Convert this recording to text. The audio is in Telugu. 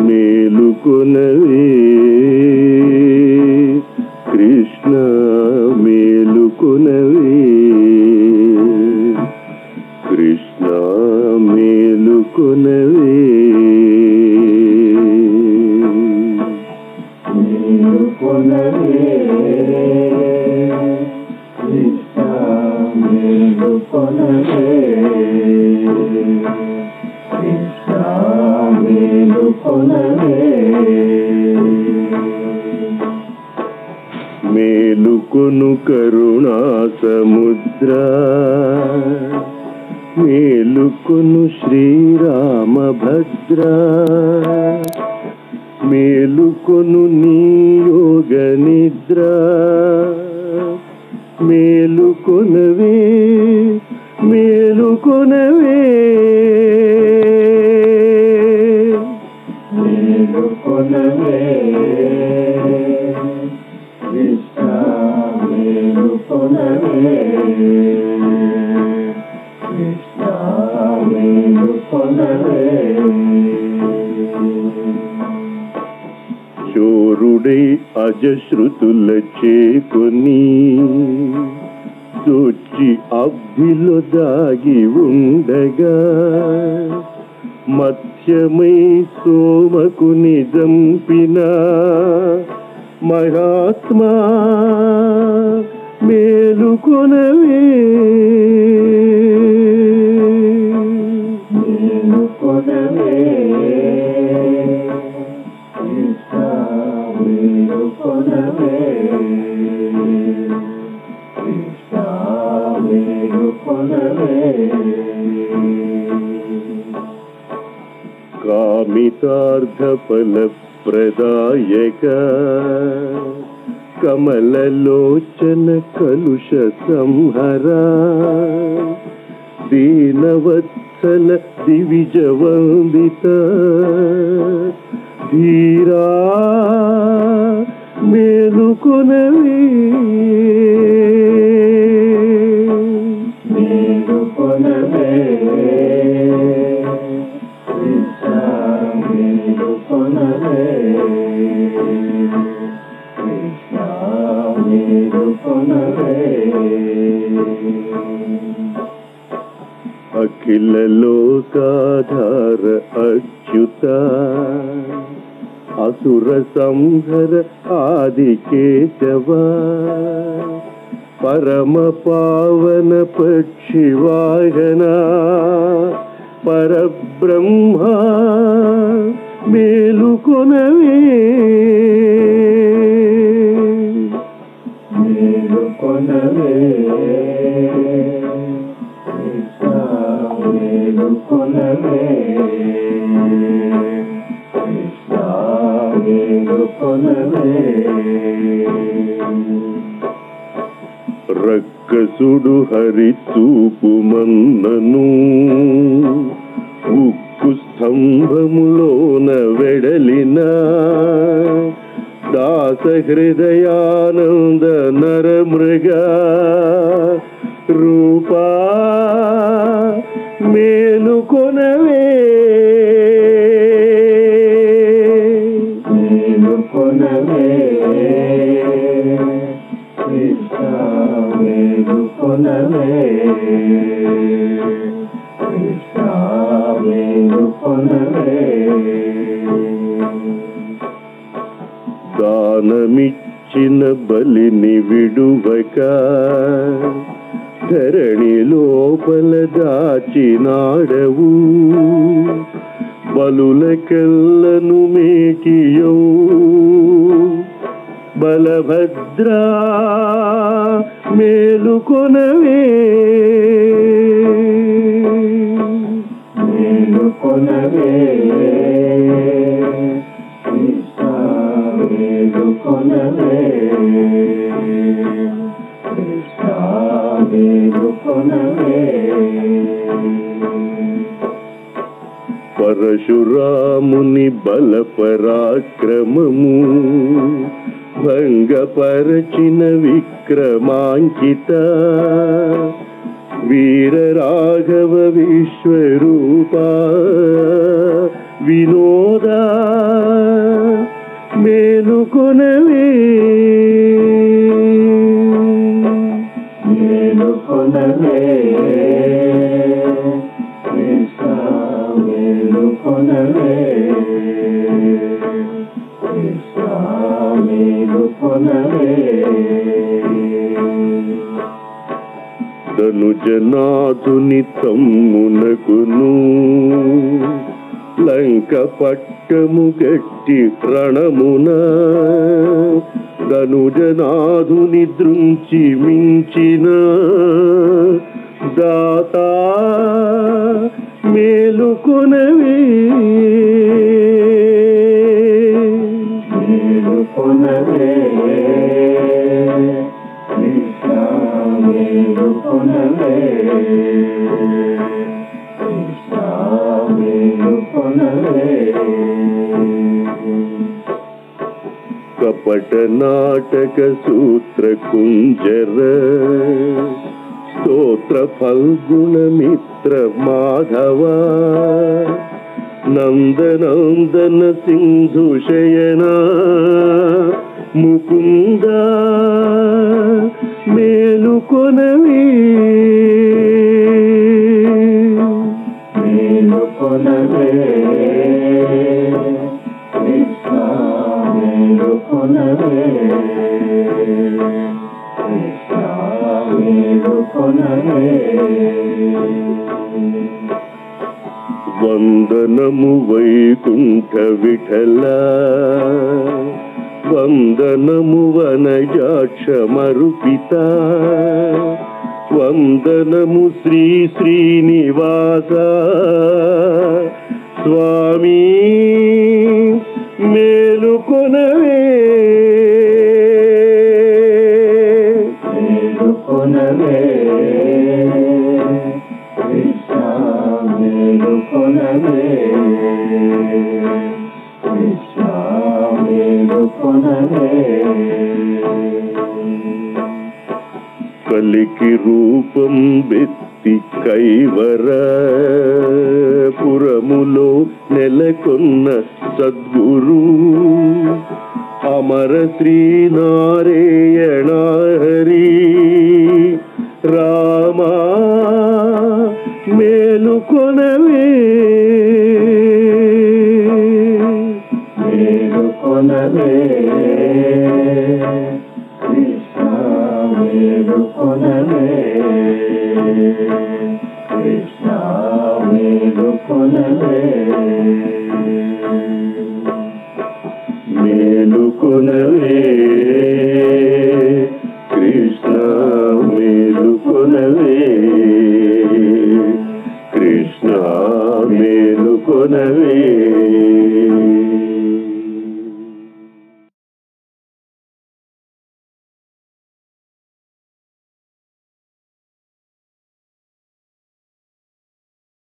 మేలుకొనవే కృష్ణ మేలుకొనవే కృష్ణ మేలుకొనవే మేలుకొనవే కృష్ణ మేలుకొనవే కృష్ణ మేలుకొనవే మేలుకొను కరుణా సముద్ర మేలుకొను శ్రీరామభద్ర మేలుకొను నీ యోగ నిద్ర మేలుకొనవే మేలుకొనవే మేలుకొనవే కృష్ణ మేలుకొనవే కృష్ణ మేలుకొనవే చోరుడై అజశ్రుతుల చేకొని దొచ్చి అబ్బిలో దాగి ఉండగా మత్స్యమై సోమకు నిజంపిన మహాత్మా మేలుకొనవే మేలుకొనవే కృష్ణ మేలుకొనవే కృష్ణ మేలుకొనవే కామితార్థ ఫల ప్రదాయక కమలలోచన కలుష సంహర దీనవత్సల దివిజ వందిత ధీరా మేలుకొనవే మేలుకొనవే కృష్ణ మేలుకొనవే కృష్ణ మేలుకొనవే అఖిల లోకాధార అచ్యుత అసుర సంహర ఆది కేశవ పరమ పావన పక్షివాహన పరబ్రహ్మ మేలుకొనవే మేలుకొనవే కృష్ణ మేలుకొనవే కృష్ణ మేలుకొనవే రక్కసుడు హరి చూపు మన్నను ఉక్కు స్తంభములోన వెడలిన దాస హృదయానంద నరమృగ రూపా మేలుకొనవే మేలుకొనవే కృష్ణ మేలుకొనవే కృష్ణ మేలుకొనవే దానమిచ్చిన బలిని విడువక ధరణి లోపల దాచినాడవు బలులకెల్లను మేకియో బలభద్రా మేలుకొనవే మేలుకొనవే కృష్ణ మేలుకొనవే కృష్ణ మేలుకొనవే పరశురాముని బల పరాక్రమము భంగపరచిన విక్రమాంకిత వీర రాఘవ విశ్వరూప వినోద మేలుకొనవే మేలుకొనవే కృష్ణ మేలుకొనవే కృష్ణ మేలుకొనవే ధనుజనాథుని తమ్మునకును లంక పట్టము గట్టి రణమున ధనుజనాథుని దృంచి మించిన దాత మేలుకొనవే మేలుకొనవే కృష్ణ మేలుకొనవే కృష్ణ మేలుకొనవే కపట నాటక సూత్ర కుంజర స్తోత్ర ఫల్గుణ మిత్ర మాధవ నందనందన సింధు శయన ముకుంద మేలుకొనవే మేలుకొనవే కృష్ణ మేలుకొనవే కృష్ణ మేలుకొనవే వందనము వైకుంఠ విఠల వందనము వనజాక్ష మరుపిత వందనము శ్రీ శ్రీనివాస స్వామి మేలుకొనవే మేలుకొనవే కృష్ణ మేలుకొనవే కృష్ణ మేలుకొనవే కలికి రూపం బెత్తి కైవర పురములో నెలకొన్న సద్గురు అమర శ్రీనారాయణ హరి రామా మేలుకొనవే మేలుకొనవే కృష్ణ మేలుకొనవే కృష్ణ మేలుకొనవే మేలుకొనవే కృష్ణ మేలుకొనవే కృష్ణ మేలుకొనవే